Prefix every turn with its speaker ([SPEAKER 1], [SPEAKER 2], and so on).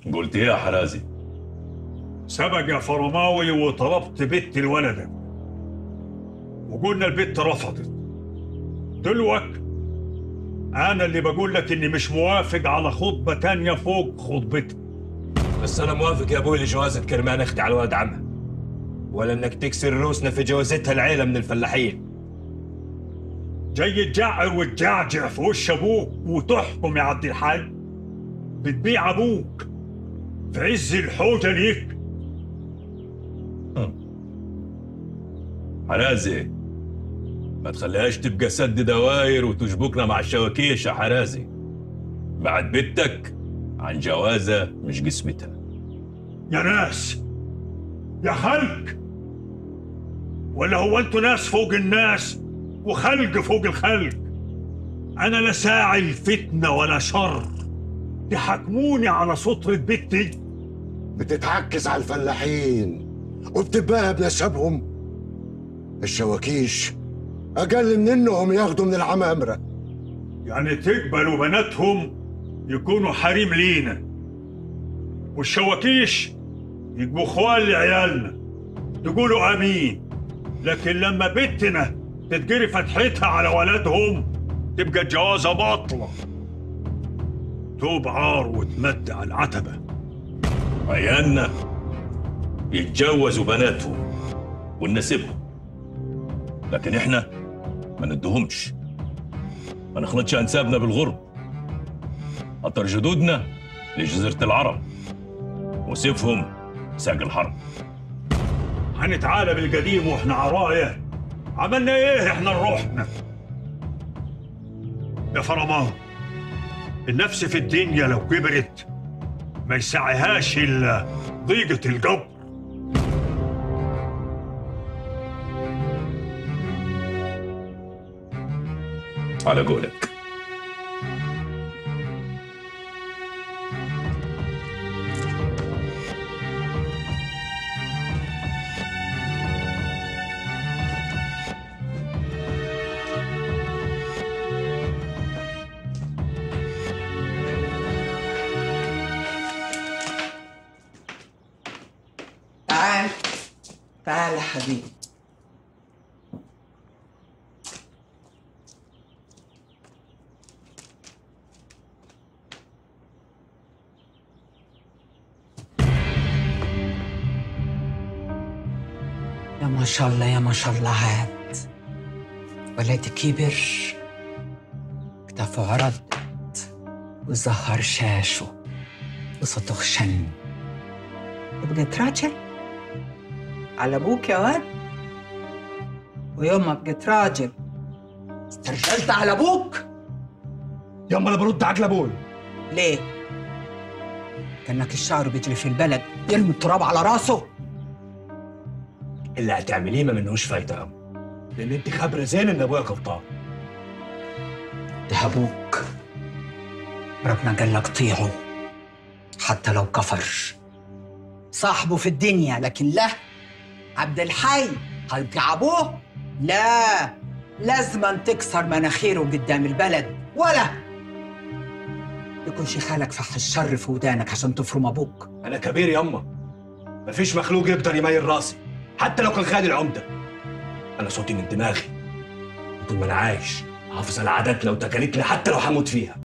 [SPEAKER 1] قلت ايه يا حرازي
[SPEAKER 2] سبق يا فرماوي وطلبت بنت الولد وقلنا البنت رفضت دلوك انا اللي بقول لك اني مش موافق على خطبه تانية فوق خطبتها
[SPEAKER 3] بس انا موافق يا ابوي لجوازة كرمان اختي على ولد عمها ولا انك تكسر روسنا في جوازتها العيله من الفلاحين
[SPEAKER 2] جاي تجعر وتجعجع في وش ابوك وتحكم يا عبد الحاج بتبيع ابوك في عز الحوجه ليك
[SPEAKER 1] حرازي ما تخليهاش تبقى سد دواير وتشبكنا مع الشواكيش يا حرازي بعد بنتك عن جوازة مش قسمتها
[SPEAKER 2] يا ناس يا خلق ولا هو انتوا ناس فوق الناس وخلق فوق الخلق انا لا ساعي الفتنه ولا شر تحاكموني على سطرة بنتي
[SPEAKER 4] بتتعكز على الفلاحين وبتبقى بنسبهم الشواكيش أقل من إنهم ياخدوا من العمامرة
[SPEAKER 2] يعني تقبلوا بناتهم يكونوا حريم لينا والشواكيش يبقوا اخوان لعيالنا تقولوا امين لكن لما بنتنا تتجري فتحتها على ولادهم تبقى الجوازه باطله توب عار وتمد على العتبه
[SPEAKER 1] عيالنا يتجوزوا بناتهم ونسيبهم لكن احنا ما ندهمش ما نخلطش انسابنا بالغرب اطر جدودنا لجزيرة العرب وسيفهم ساق الحرب
[SPEAKER 2] هنتعالى بالقديم واحنا عرايا عملنا ايه احنا لروحنا يا فرمان النفس في الدنيا لو كبرت ما يسعيهاش الا ضيقة الجبر
[SPEAKER 1] على قولك
[SPEAKER 5] تعال تعال يا حبيبي يا ما شاء الله يا ما شاء الله عاد ولادي كبر كتافه عرضت وظهر شاشه وصوته خشن بقيت راجل على ابوك يا واد ويوم ما بقيت راجل استرجلت على ابوك
[SPEAKER 6] يما انا برد عقل ابوي
[SPEAKER 5] ليه؟ كانك الشعر بيجري في البلد يرمي التراب على راسه
[SPEAKER 3] اللي هتعمليه ما منهوش فايده يا أم. لان انت خبره زين ان ابويا غلطان
[SPEAKER 5] ده ابوك ربنا قال لك طيعه حتى لو كفر صاحبه في الدنيا لكن لا عبد الحي هيطيع ابوه لا لازما تكسر مناخيره قدام البلد ولا يكونش خالك فح الشر في ودانك عشان تفرم ابوك
[SPEAKER 3] انا كبير يما مفيش مخلوق يقدر يميل راسي حتى لو كان خالي العمده انا صوتي من دماغي طول ما انا عايش حافظ على عاداتنا وتكاليفنا حتى لو هموت فيها